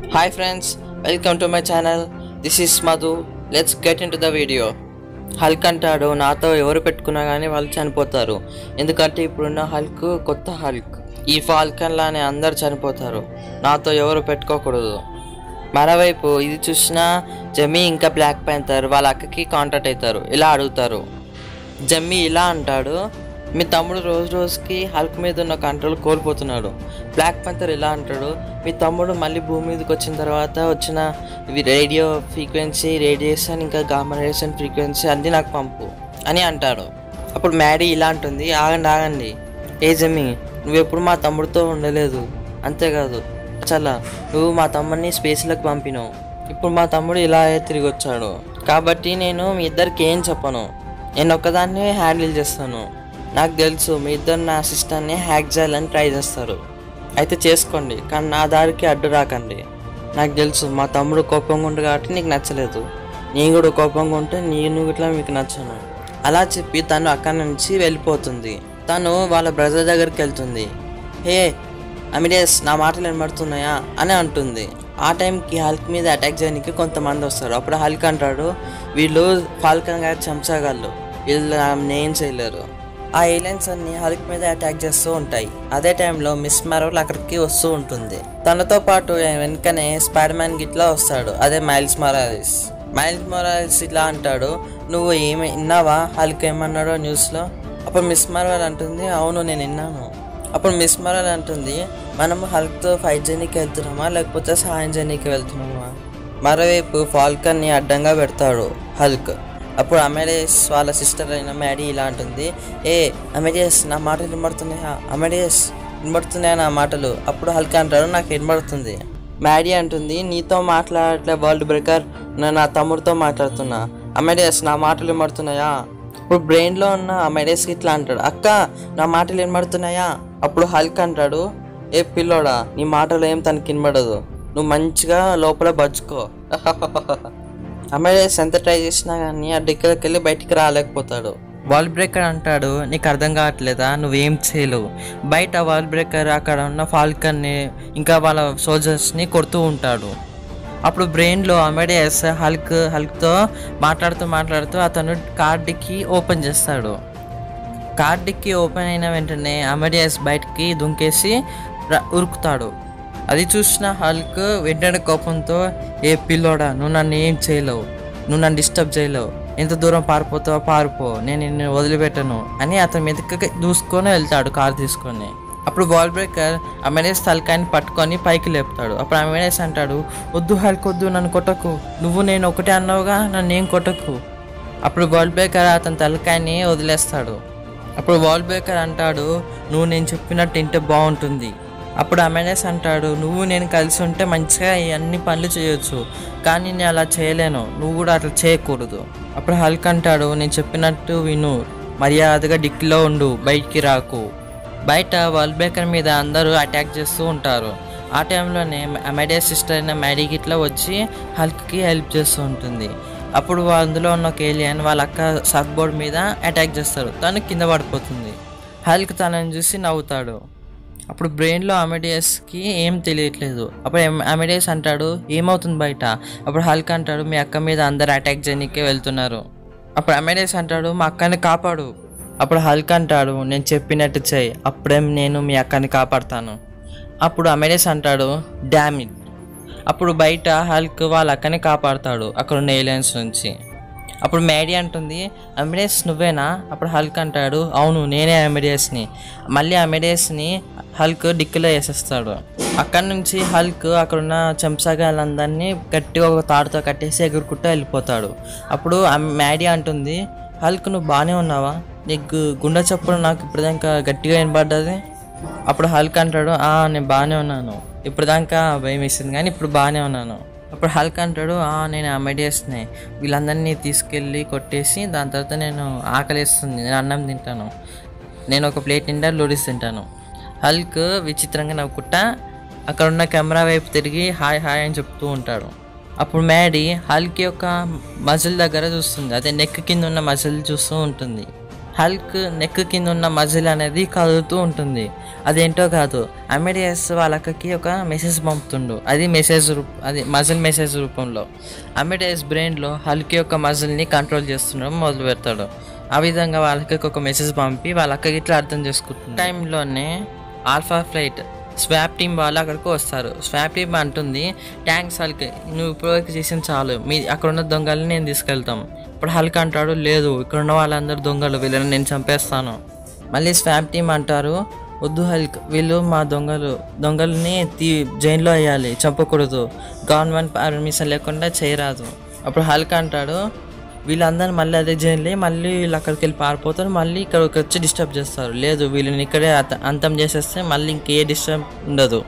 hi friends welcome to my channel this is Madhu let's get into the video Hulk అంటాడు నాతో ఎవరు పెట్టుకున్నా కానీ వాళ్ళు చనిపోతారు ఎందుకంటే ఇప్పుడున్న హల్క్ కొత్త హల్క్ ఈ ఫాల్కన్ లానే అందరు చనిపోతారు నాతో ఎవరు పెట్టుకోకూడదు మరోవైపు ఇది చూసినా జమీ ఇంకా బ్లాక్ ప్యాంథర్ వాళ్ళ అక్కకి కాంటాక్ట్ అవుతారు ఇలా అడుగుతారు జమ్మి ఇలా అంటాడు మీ తమ్ముడు రోజు రోజుకి హల్క్ మీద ఉన్న కంట్రోల్ కోల్పోతున్నాడు బ్లాక్ పంతర్ ఇలా అంటాడు మీ తమ్ముడు మళ్ళీ భూమి మీదకి వచ్చిన తర్వాత వచ్చిన ఇవి రేడియో ఫ్రీక్వెన్సీ రేడియేషన్ ఇంకా గామా రేడియేషన్ ఫ్రీక్వెన్సీ అన్నీ నాకు పంపు అని అంటాడు అప్పుడు మ్యాడీ ఇలా అంటుంది ఆగండి ఆగండి ఏ జమ్మి నువ్వెప్పుడు మా తమ్ముడితో ఉండలేదు అంతేకాదు చాలా నువ్వు మా తమ్ముడిని స్పేస్లోకి పంపినావు ఇప్పుడు మా తమ్ముడు ఇలా తిరిగి వచ్చాడు కాబట్టి నేను మీ ఇద్దరికి ఏం చెప్పను నేను ఒక్కదాన్నే హ్యాండిల్ చేస్తాను నాకు తెలుసు మీ ఇద్దరు నా సిస్టర్ని హ్యాక్ చేయాలని ట్రై చేస్తారు అయితే చేసుకోండి కానీ నా దారికి అడ్డు రాకండి నాకు తెలుసు మా తమ్ముడు కోపంగా ఉండు కాబట్టి నీకు నచ్చలేదు నేను కూడా కోపంగా ఉంటే నేను ఇట్లా మీకు నచ్చను అలా చెప్పి తను అక్కడి నుంచి వెళ్ళిపోతుంది తను వాళ్ళ బ్రదర్ దగ్గరికి వెళ్తుంది హే అమిడేస్ నా మాటలు వినబడుతున్నాయా అని అంటుంది ఆ టైంకి హల్క్ మీద అటాక్ చేయడానికి కొంతమంది వస్తారు అప్పుడు హల్క్ అంటాడు వీళ్ళు ఫాల్కన్ గారి చెంచగాళ్ళు వీళ్ళు నేను చేయలేరు ఆ ఏలియన్స్ అన్ని హల్క్ మీద అటాక్ చేస్తూ ఉంటాయి అదే టైంలో మిస్ మరోల్ అక్కడికి వస్తూ ఉంటుంది తనతో పాటు వెనుకనే స్పైడర్ మ్యాన్ గిట్లా వస్తాడు అదే మైల్స్ మొరాలిస్ మైల్స్ మొరాలిస్ ఇట్లా అంటాడు నువ్వు ఏమి విన్నావా హల్క్ ఏమన్నాడో న్యూస్లో అప్పుడు మిస్ మరోల్ అంటుంది అవును నేను విన్నాను అప్పుడు మిస్ మరల్ అంటుంది మనం హల్క్తో ఫైట్ చేయనీకి వెళ్తున్నామా లేకపోతే సహాయం చేయనీకి వెళ్తున్నామా మరోవైపు ఫాల్కన్ని అడ్డంగా పెడతాడు హల్క్ అప్పుడు అమెడేస్ వాళ్ళ సిస్టర్ అయిన మ్యాడీ ఇలా అంటుంది ఏ అమెడేస్ నా మాటలు వినబడుతున్నాయా అమెడేస్ వినబడుతున్నాయా నా మాటలు అప్పుడు హల్క్ అంటాడు నాకు వినబడుతుంది మ్యాడీ అంటుంది నీతో మాట్లాడట్లే వరల్డ్ బ్రేకర్ నేను నా తమ్ముడితో మాట్లాడుతున్నా అమెడేస్ నా మాటలు వినబడుతున్నాయా ఇప్పుడు బ్రెయిన్లో ఉన్న అమెడేస్కి ఇట్లా అంటాడు అక్క నా మాటలు వినబడుతున్నాయా అప్పుడు హల్క్ అంటాడు ఏ పిల్లోడా నీ మాటలు ఏం తనకి వినబడదు నువ్వు మంచిగా లోపల బజ్జుకో అమెడేస్ ఎంత ట్రై చేసినా కానీ ఆ డిక్కలకి వెళ్ళి బయటికి రాలేకపోతాడు వాల్ బ్రేకర్ అంటాడు నీకు అర్థం కావట్లేదా నువ్వేం చేయలేవు బయట వాల్ బ్రేకర్ అక్కడ ఉన్న ఫాల్కన్ని ఇంకా వాళ్ళ సోల్జర్స్ని కొడుతూ ఉంటాడు అప్పుడు బ్రెయిన్లో అమెడియస్ హల్క్ హల్క్తో మాట్లాడుతూ మాట్లాడుతూ అతను కార్డుకి ఓపెన్ చేస్తాడు కార్డుకి ఓపెన్ అయిన వెంటనే అమెడియస్ బయటికి దుంకేసి ర- ఉరుకుతాడు అది చూసిన హల్క్ వెంటనే కోపంతో ఏ పిల్లోడా నువ్వు నన్ను ఏం చేయలేవు నువ్వు నన్ను డిస్టర్బ్ చేయలేవు ఎంత దూరం పారిపోతావో పారిపో నేను నిన్ను వదిలిపెట్టను అని అతని మీదకి దూసుకొని వెళ్తాడు కారు తీసుకొని అప్పుడు బాల్ బ్రేకర్ అమెడేస్ తలకాయని పట్టుకొని పైకి లేపుతాడు అప్పుడు అమెడేస్ అంటాడు వద్దు హల్క్ వద్దు నన్ను కొట్టకు నువ్వు నేను ఒకటే అన్నావుగా నన్ను ఏం కొట్టకు అప్పుడు బాల్ బ్రేకర్ అతని తలకాయని వదిలేస్తాడు అప్పుడు వాల్ బ్రేకర్ అంటాడు నువ్వు నేను చెప్పినట్టు వింటే బాగుంటుంది అప్పుడు అమెడేస్ అంటాడు నువ్వు నేను కలిసి ఉంటే మంచిగా ఈ అన్ని పనులు చేయొచ్చు కానీ నేను అలా చేయలేను నువ్వు కూడా అట్లా చేయకూడదు అప్పుడు హల్క్ అంటాడు నేను చెప్పినట్టు విను మర్యాదగా డిక్కిలో ఉండు బయటికి రాకు బయట వాల్ బ్రేకర్ మీద అందరూ అటాక్ చేస్తూ ఉంటారు ఆ టైంలోనే అమెడియా సిస్టర్ అయిన మ్యాడీ గిట్లా వచ్చి హల్క్కి హెల్ప్ చేస్తూ ఉంటుంది అప్పుడు వా- అందులో ఉన్న ఒక ఏలియన్ వాళ్ళ అక్క సర్ఫ్ బోర్డ్ మీద అటాక్ చేస్తారు తను కింద పడిపోతుంది హల్క్ తనని చూసి నవ్వుతాడు అప్పుడు బ్రెయిన్లో అమెడియస్కి ఏం తెలియట్లేదు అప్పుడు ఎమ్- అమెడియస్ అంటాడు ఏమవుతుంది బయట అప్పుడు హల్క్ అంటాడు మీ అక్క మీద అందరు అటాక్ చేయనీకే వెళ్తున్నారు అప్పుడు అమెడియస్ అంటాడు మా అక్కని కాపాడు అప్పుడు హల్క్ అంటాడు నేను చెప్పినట్టు చేయి అప్పుడేం నేను మీ అక్కని కాపాడుతాను అప్పుడు అమెడియస్ అంటాడు డామిట్ అప్పుడు బయట హల్క్ వాళ్ళ అక్కని కాపాడుతాడు అక్కడ ఉన్న ఏలియన్స్ నుంచి అప్పుడు మేడీ అంటుంది అమిడేస్ నువ్వేనా అప్పుడు హల్క్ అంటాడు అవును నేనే అమిడేస్ని మళ్ళీ అమిడేస్ని హల్క్ డిక్కిలో వేసేస్తాడు అక్కడి నుంచి హల్క్ అక్కడున్న చెంచాగాళ్ళందరినీ గట్టిగా ఒక తాడుతో కట్టేసి ఎగురుకుంటూ వెళ్ళిపోతాడు అప్పుడు అమ్- మ్యాడీ అంటుంది హల్క్ నువ్వు బాగానే ఉన్నావా నీకు గుండె చప్పుడు నాకు ఇప్పటిదాకా గట్టిగా వినపడ్డది అప్పుడు హల్క్ అంటాడు ఆ నేను బాగానే ఉన్నాను ఇప్పుడు దాకా భయం వేసింది కానీ ఇప్పుడు బాగానే ఉన్నాను అప్పుడు హల్క్ అంటాడు ఆ నేను అమెడియస్ని వీళ్ళందరినీ తీసుకెళ్ళి కొట్టేసి దాని తర్వాత నేను ఆకలిస్తుంది నేను అన్నం తింటాను నేను ఒక ప్లేట్ నిండా లూడిస్ తింటాను హల్క్ విచిత్రంగా నవ్వుకుంటా అక్కడ ఉన్న కెమెరా వైపు తిరిగి హాయ్ హాయ్ అని చెప్తూ ఉంటాడు అప్పుడు మ్యాడీ హల్క్ యొక్క మజిల్ దగ్గర చూస్తుంది అదే నెక్ కింద ఉన్న మజిల్ చూస్తూ ఉంటుంది హల్క్ నెక్ కింద ఉన్న మజిల్ అనేది కదులుతూ ఉంటుంది అదేంటో కాదు అమెడియస్ వాళ్ళ అక్కకి ఒక మెసేజ్ పంపుతుండు అది మెసేజ్ రూప అది మజిల్ మెసేజ్ రూపంలో అమెడియస్ బ్రెయిన్లో హల్క్ యొక్క మజిల్ని కంట్రోల్ చేస్తుండడం మొదలు పెడతాడు ఆ విధంగా వాళ్ళకి ఒక మెసేజ్ పంపి వాళ్ళ అక్కకి ఇట్లా అర్థం చేసుకుంటుంది టైంలోనే ఆల్ఫా ఫ్లైట్ స్వాప్ టీం వాళ్ళు అక్కడికి వస్తారు స్వాప్ టీం అంటుంది ట్యాంక్స్ హల్క్ నువ్వు ఇప్పటివరకు చేసిన చాలు మీ అక్కడ ఉన్న దొంగల్ని నేను తీసుకెళ్తాం ఇప్పుడు హల్క్ అంటాడు లేదు ఇక్కడ ఉన్న వాళ్ళందరూ దొంగలు వీళ్ళని నేను చంపేస్తాను మళ్ళీ స్వాప్ టీం అంటారు వద్దు హల్క్ వీళ్ళు మా దొంగలు దొంగల్ని తీ జైల్లో వేయాలి చంపకూడదు గవర్నమెంట్ పర్మిషన్ లేకుండా చేయరాదు అప్పుడు హల్క్ అంటాడు వీళ్ళందరూ మళ్ళీ అదే జైలు మళ్ళీ వీళ్ళు అక్కడికి వెళ్ళి పారిపోతారు మళ్ళీ ఇక్కడికి వచ్చి డిస్టర్బ్ చేస్తారు లేదు వీళ్ళని ఇక్కడే అత- అంతం చేసేస్తే మళ్ళీ ఇంకే డిస్టర్బ్ ఉండదు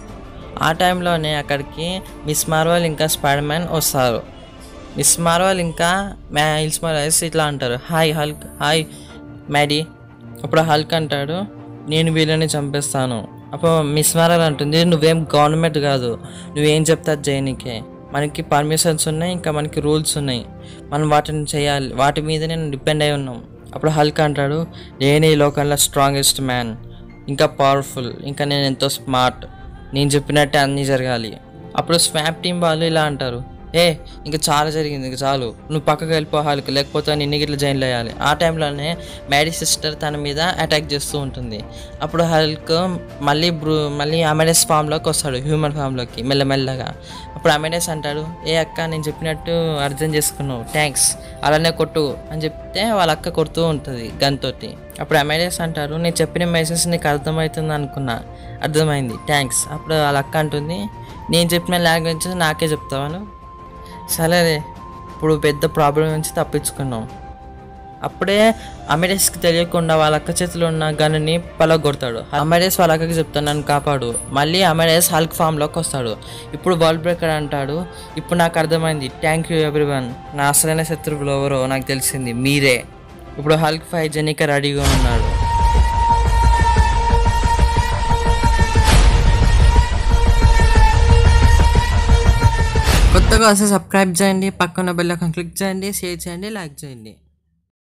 ఆ టైంలోనే అక్కడికి మిస్ మార్వల్ ఇంకా స్పైడర్ మ్యాన్ వస్తారు మిస్ మార్వల్ ఇంకా మైల్స్ మార్వల్స్ ఇట్లా అంటారు హాయ్ హల్క్ హాయ్ మ్యాడీ అప్పుడు హల్క్ అంటాడు నేను వీళ్ళని చంపేస్తాను అప్పుడు మిస్ మార్వల్ అంటుంది నువ్వేం గవర్నమెంట్ కాదు నువ్వేం చెప్తా జైనికే మనకి పర్మిషన్స్ ఉన్నాయి ఇంకా మనకి రూల్స్ ఉన్నాయి మనం వాటిని చేయాలి వాటి మీద నేను డిపెండ్ అయి ఉన్నాం అప్పుడు హల్క్ అంటాడు నేను ఈ లోకంలో స్ట్రాంగెస్ట్ మ్యాన్ ఇంకా పవర్ఫుల్ ఇంకా నేను ఎంతో స్మార్ట్ నేను చెప్పినట్టే అన్నీ జరగాలి అప్పుడు స్వాప్ టీం వాళ్ళు ఇలా అంటారు ఏ ఇంకా చాలా జరిగింది ఇంకా చాలు నువ్వు పక్కకి వెళ్ళిపో హాల్కి లేకపోతే నిన్ను గిట్ల జైల్లో వేయాలి ఆ టైంలోనే మ్యాడీ సిస్టర్ తన మీద అటాక్ చేస్తూ ఉంటుంది అప్పుడు హల్క్ మళ్ళీ బ్రూ మళ్ళీ అమెడెస్ ఫామ్లోకి వస్తాడు హ్యూమన్ ఫామ్లోకి మెల్లమెల్లగా అప్పుడు అమెడెస్ అంటాడు ఏ అక్క నేను చెప్పినట్టు అర్థం చేసుకున్నావు థ్యాంక్స్ అలానే కొట్టు అని చెప్తే వాళ్ళ అక్క కొడుతూ ఉంటుంది గన్ తోటి అప్పుడు అమెడెస్ అంటారు నేను చెప్పిన మెసేజ్ నీకు అర్థమవుతుంది అనుకున్నా అర్థమైంది థ్యాంక్స్ అప్పుడు వాళ్ళ అక్క అంటుంది నేను చెప్పిన లాంగ్వేజ్ నాకే చెప్తావాను సరేలే ఇప్పుడు పెద్ద ప్రాబ్లం నుంచి తప్పించుకున్నాం అప్పుడే అమెడేస్కి తెలియకుండా వాళ్ళ అక్క చేతిలో ఉన్న గన్నుని పలగొడతాడు అమెడేస్ వాళ్ళ అక్కకి చెప్తాను నన్ను కాపాడు మళ్ళీ అమెడేస్ హల్క్ ఫామ్లోకి వస్తాడు ఇప్పుడు బాల్ బ్రేకర్ అంటాడు ఇప్పుడు నాకు అర్థమైంది థ్యాంక్ యూ ఎవ్రీవన్ నా అసలైన శత్రువులు ఎవరో నాకు తెలిసింది మీరే ఇప్పుడు హల్క్ ఫైవ్ జెనిక రెడీగా ఉన్నాడు కొత్తగా వస్తే సబ్స్క్రైబ్ చేయండి పక్కన బెల్ ఐకాన్ క్లిక్ చేయండి షేర్ చేయండి లైక్ చేయండి